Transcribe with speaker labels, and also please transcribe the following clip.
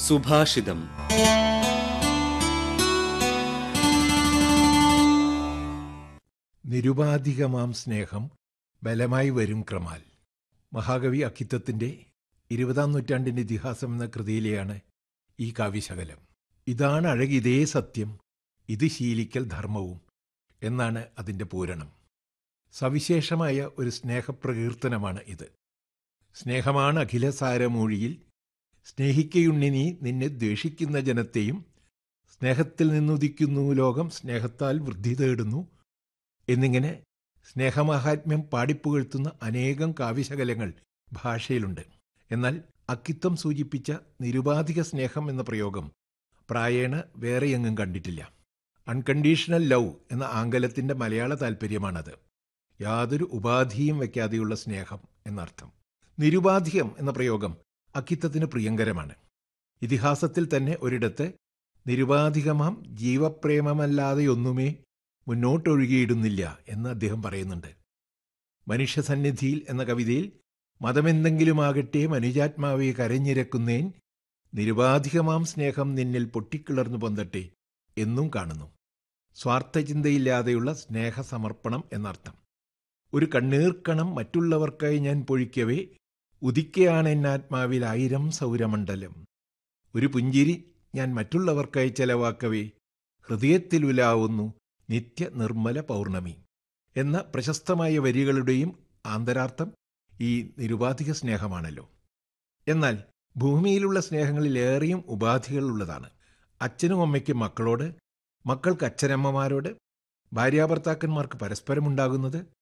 Speaker 1: സുഭാഷിതം
Speaker 2: നിരുപാധികമാം സ്നേഹം ബലമായി വരും ക്രമാൽ മഹാകവി അക്കിത്തത്തിന്റെ ഇരുപതാം നൂറ്റാണ്ടിന്റെ ഇതിഹാസം എന്ന കൃതിയിലെയാണ് ഈ കാവ്യശകലം ഇതാണ് അഴകിതേ സത്യം ഇത് ശീലിക്കൽ ധർമ്മവും എന്നാണ് അതിന്റെ പൂരണം സവിശേഷമായ ഒരു സ്നേഹപ്രകീർത്തനമാണ് ഇത് സ്നേഹമാണ് അഖിലസാരമൂഴിയിൽ സ്നേഹിക്കയുണ്ണി നീ നിന്നെ ദ്വേഷിക്കുന്ന ജനത്തെയും സ്നേഹത്തിൽ നിന്നുദിക്കുന്നു ലോകം സ്നേഹത്താൽ വൃദ്ധി തേടുന്നു എന്നിങ്ങനെ സ്നേഹമാഹാത്മ്യം പാടിപ്പുകഴ്ത്തുന്ന അനേകം കാവ്യശകലങ്ങൾ ഭാഷയിലുണ്ട് എന്നാൽ അക്കിത്തം സൂചിപ്പിച്ച നിരുപാധിക സ്നേഹം എന്ന പ്രയോഗം പ്രായേണ വേറെ എങ്ങും കണ്ടിട്ടില്ല അൺകണ്ടീഷണൽ ലവ് എന്ന ആംഗലത്തിന്റെ മലയാള താൽപ്പര്യമാണത് യാതൊരു ഉപാധിയും വയ്ക്കാതെയുള്ള സ്നേഹം എന്നർത്ഥം നിരുപാധികം എന്ന പ്രയോഗം അക്കിത്തത്തിന് പ്രിയങ്കരമാണ് ഇതിഹാസത്തിൽ തന്നെ ഒരിടത്ത് നിരുപാധികമാം ജീവപ്രേമമല്ലാതെയൊന്നുമേ മുന്നോട്ടൊഴുകിയിടുന്നില്ല എന്ന് അദ്ദേഹം പറയുന്നുണ്ട് മനുഷ്യസന്നിധിയിൽ എന്ന കവിതയിൽ മതമെന്തെങ്കിലുമാകട്ടെ മനുജാത്മാവെ കരഞ്ഞിരക്കുന്നേൻ നിരുപാധികമാം സ്നേഹം നിന്നിൽ പൊട്ടിക്കിളർന്നു പൊന്തട്ടെ എന്നും കാണുന്നു സ്വാർത്ഥചിന്തയില്ലാതെയുള്ള സ്നേഹസമർപ്പണം എന്നർത്ഥം ഒരു കണ്ണീർക്കണം മറ്റുള്ളവർക്കായി ഞാൻ പൊഴിക്കവേ ഉദിക്കയാണ് എന്നാത്മാവിൽ ആയിരം സൗരമണ്ഡലം ഒരു പുഞ്ചിരി ഞാൻ മറ്റുള്ളവർക്കായി ചെലവാക്കവേ ഹൃദയത്തിൽ ഉലാവുന്നു നിത്യ നിർമ്മല പൗർണമി എന്ന പ്രശസ്തമായ വരികളുടെയും ആന്തരാർത്ഥം ഈ നിരുപാധിക സ്നേഹമാണല്ലോ എന്നാൽ ഭൂമിയിലുള്ള സ്നേഹങ്ങളിലേറെയും ഉപാധികളുള്ളതാണ് അച്ഛനും അമ്മയ്ക്കും മക്കളോട് മക്കൾക്ക് അച്ഛനമ്മമാരോട് ഭാര്യാഭർത്താക്കന്മാർക്ക് പരസ്പരമുണ്ടാകുന്നത്